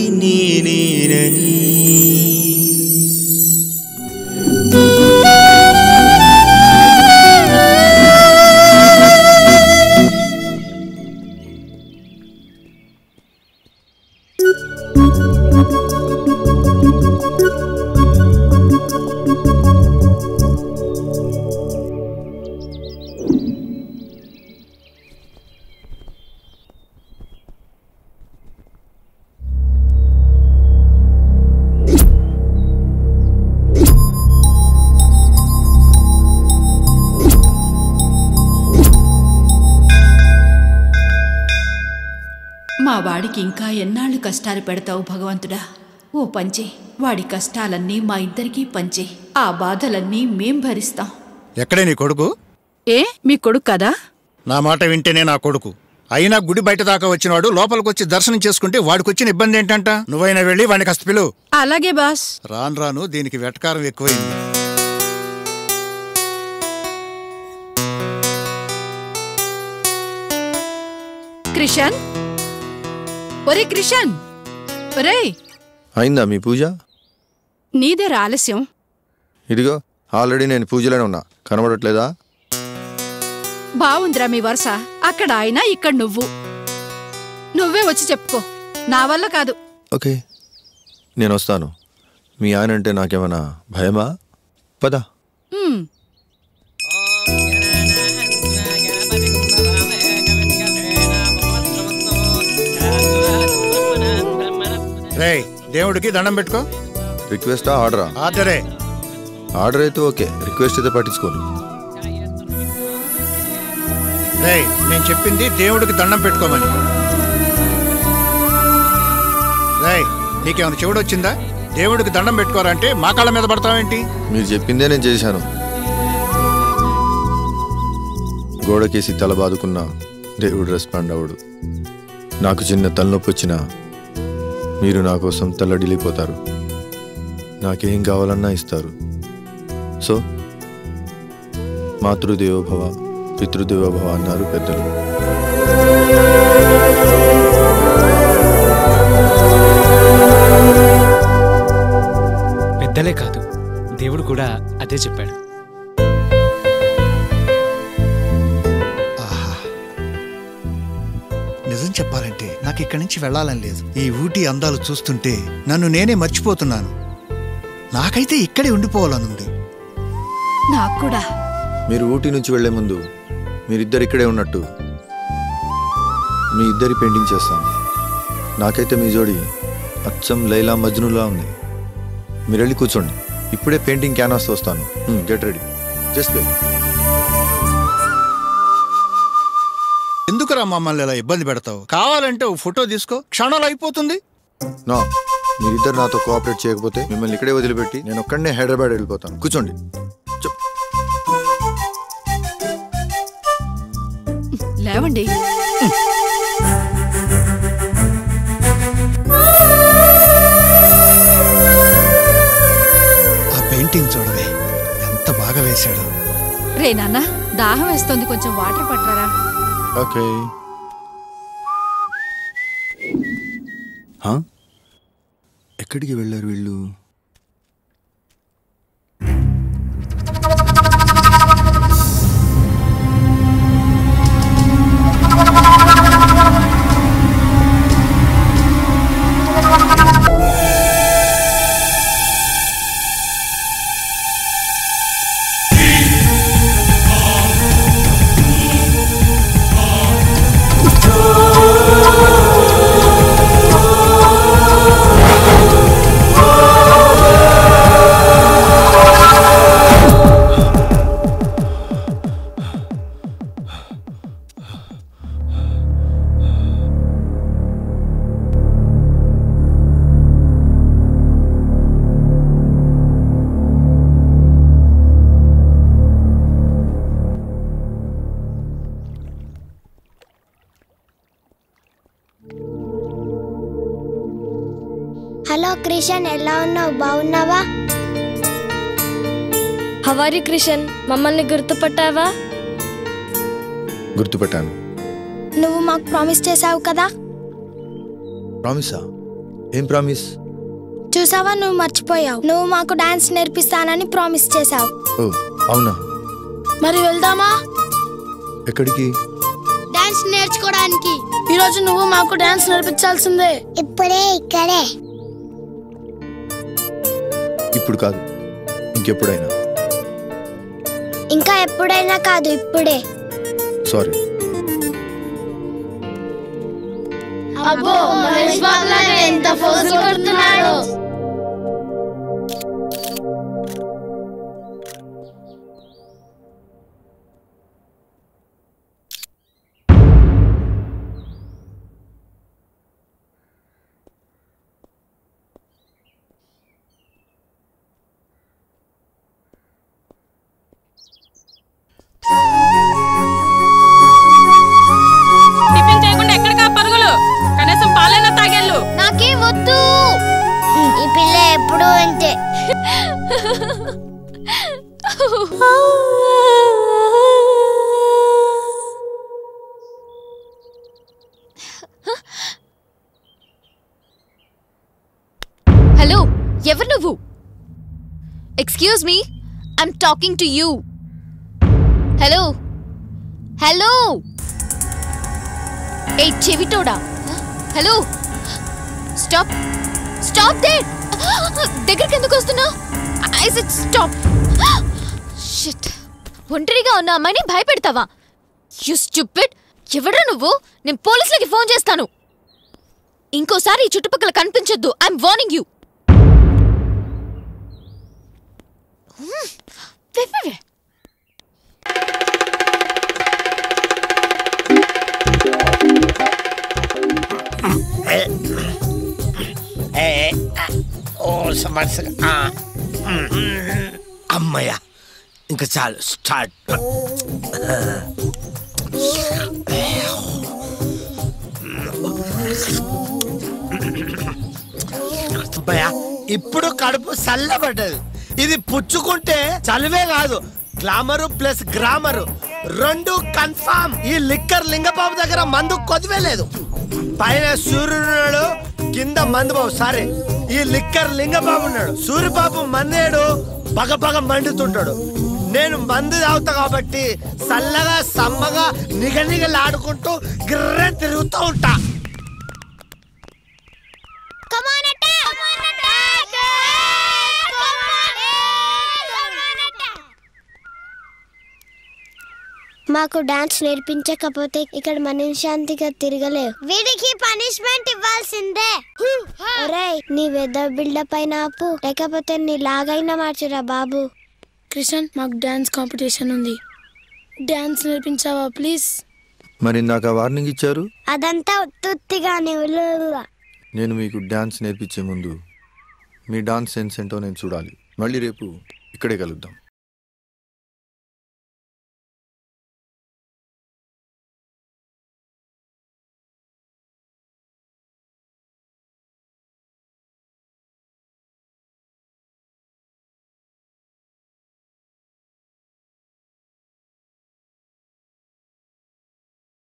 నేనేనని మా వాడికి ఇంకా ఎన్నాళ్ళు కష్టాలు పెడతావు భగవంతుడా ఓ పంచే వాడి కష్టాలన్నీ మా ఇద్దరికీ పంచే ఆ బాధలన్నీ మేం భరిస్తాం ఎక్కడే నీ కొడుకు ఏ మీ కొడుకు కదా నా మాట వింటేనే నా కొడుకు అయినా గుడి బయట దాకా వచ్చినవాడు లోపలికి వచ్చి దర్శనం చేసుకుంటే వాడికి వచ్చిన ఇబ్బంది ఏంటంట నువ్వైనా వెళ్ళి వాడిని కాస్త పిలువు అలాగే బాస్ రాను రాను దీనికి వెటకారం ఎక్కువైంది క్రిషన్ ఒరే క్రిషన్ ఒరే అయిందా మీ పూజ నీదే ఆలస్యం ఇదిగో ఆల్రెడీ నేను పూజలోనే ఉన్నా కనబడట్లేదా బావుందిరా మీ వరుస అక్కడ ఆయన ఇక్కడ నువ్వు నువ్వే వచ్చి చెప్పుకో నా వల్ల కాదు ఓకే నేను వస్తాను మీ ఆయన అంటే నాకేమైనా భయమా పద ఉమ్, రేయ్ దేవుడికి దండం పెట్టుకో రిక్వెస్టా ఆర్డరా ఆర్డరే ఆర్డర్ అయితే ఓకే రిక్వెస్ట్ అయితే పట్టించుకోను రేయ్ నేను చెప్పింది దేవుడికి దండం పెట్టుకోమని రేయ్ నీకేమైనా చెవుడు వచ్చిందా దేవుడికి దండం పెట్టుకోరంటే మా కాళ్ళ మీద పడతావేంటి మీరు చెప్పిందే నేను చేశాను గోడకేసి తల బాదుకున్న దేవుడు రెస్పాండ్ అవడు నాకు చిన్న తలనొప్పి వచ్చినా మీరు నా కోసం తల్లడిల్లిపోతారు నాకేం కావాలన్నా ఇస్తారు సో మాతృదేవోభవ పితృదేవోభవ అన్నారు పెద్దలు పెద్దలే కాదు దేవుడు కూడా అదే చెప్పాడు నిజం చెప్పాలంటే నాకు ఇక్కడి నుంచి వెళ్ళాలని లేదు ఈ ఊటీ అందాలు చూస్తుంటే నన్ను నేనే మర్చిపోతున్నాను నాకైతే ఇక్కడే ఉండిపోవాలనుంది నాకు కూడా మీరు ఊటీ నుంచి వెళ్లే ముందు మీరిద్దరు ఇక్కడే ఉన్నట్టు మీ ఇద్దరి పెయింటింగ్ చేస్తాను నాకైతే మీ జోడి అచ్చం లైలా మజ్నులా ఉంది మీరు వెళ్ళి కూర్చోండి ఇప్పుడే పెయింటింగ్ క్యాన్వాస్ వస్తాను గెట్ రెడీ జస్ట్ వెయిట్ ఎందుకురా మమ్మల్ని ఇలా ఇబ్బంది పెడతావు కావాలంటే ఓ ఫోటో తీసుకో క్షణాలు అయిపోతుంది నో మీరిద్దరు నాతో కోఆపరేట్ చేయకపోతే మిమ్మల్ని ఇక్కడే వదిలిపెట్టి నేను ఒక్కడనే హైదరాబాద్ వెళ్ళిపోతాను కూర్చోండి చెప్ లేవండి ఆ పెయింటింగ్ చూడవే ఎంత బాగా వేశాడు రే నాన్న దాహం వేస్తోంది కొంచెం వాటర్ పట్టరా ఓకే హా? ఎక్కడికి వెళ్ళారు వీళ్ళు హలో క్రిషన్ ఎలా ఉన్నావు బాగున్నావా హవారి క్రిషన్ మమ్మల్ని గుర్తుపట్టావా గుర్తుపెట్టాను నువ్వు మాకు ప్రామిస్ చేసావు కదా ప్రామిసా ఏం ప్రామిస్ చూసావా నువ్వు మర్చిపోయావు నువ్వు మాకు డాన్స్ నేర్పిస్తానని ప్రామిస్ చేశావు ఓ అవునా మరి వెళ్దామా ఎక్కడికి డాన్స్ నేర్చుకోవడానికి ఈ రోజు నువ్వు మాకు డాన్స్ నేర్పించాల్సిందే ఇప్పుడే ఇక్కడే ఇప్పుడు కాదు ఇంకెప్పుడైనా ఇంకా ఎప్పుడైనా కాదు ఇప్పుడే సారీ అబ్బో మహేష్ బాబు ఎంత ఫోజులు కొడుతున్నాడు టిఫిన్ చేయకుండా ఎక్కడికా పరుగులు కనీసం పాలైనా తాగేళ్ళు నాకేం వద్దు ఈ పిల్ల ఎప్పుడు అంతే హలో ఎవరు నువ్వు excuse me I'm talking to you hello hello ఏ చెవిటోడా హలో స్టాప్ స్టాప్ దే దగ్గరికి ఎందుకు వస్తున్నావు ఐ సెడ్ స్టాప్ షిట్ ఒంటరిగా ఉన్న అమ్మాయిని భయపెడతావా యు స్టూపిడ్ ఎవడ్రా నువ్వు నేను పోలీసులకి ఫోన్ చేస్తాను ఇంకోసారి ఈ చుట్టుపక్కల కనిపించొద్దు ఐఎమ్ వార్నింగ్ యూ ఏ, ఆ, ఓ సమస్య అమ్మయ్య ఇంకా చాలు స్టార్ట్ అమ్మయ్య ఇప్పుడు కడుపు చల్లబడ్డది ఇది పుచ్చుకుంటే చలివే కాదు గ్లామరు ప్లస్ గ్రామరు రెండు కన్ఫామ్ ఈ లిక్కర్ లింగబాబు దగ్గర మందు కొదివే లేదు పైన సూర్యుడు కింద మందుబాబు సారీ ఈ లిక్కర్ లింగబాబు ఉన్నాడు సూర్యబాబు మందేడు పగ పగ మండుతుంటాడు నేను మందు తాగుతా కాబట్టి చల్లగా సమ్మగా నిగనిగలాడుకుంటూ గిర్రె తిరుగుతూ ఉంటా మాకు డాన్స్ నేర్పించకపోతే ఇక్కడ మనశ్శాంతిగా తిరగలేవు వీడికి పనిష్మెంట్ ఇవ్వాల్సిందే ఒరేయ్ నీ వెద బిల్డప్ పైన ఆపు లేకపోతే నీ లాగైనా మార్చురా బాబు క్రిషన్ మాకు డాన్స్ కాంపిటీషన్ ఉంది డాన్స్ నేర్పించావా ప్లీజ్ మరి ఇందాక వార్నింగ్ ఇచ్చారు అదంతా ఉత్తుత్తిగా నువ్వు నేను మీకు డాన్స్ నేర్పించే ముందు మీ డాన్స్ సెన్స్ ఏంటో నేను చూడాలి మళ్ళీ రేపు ఇక్కడే కలుద్దాం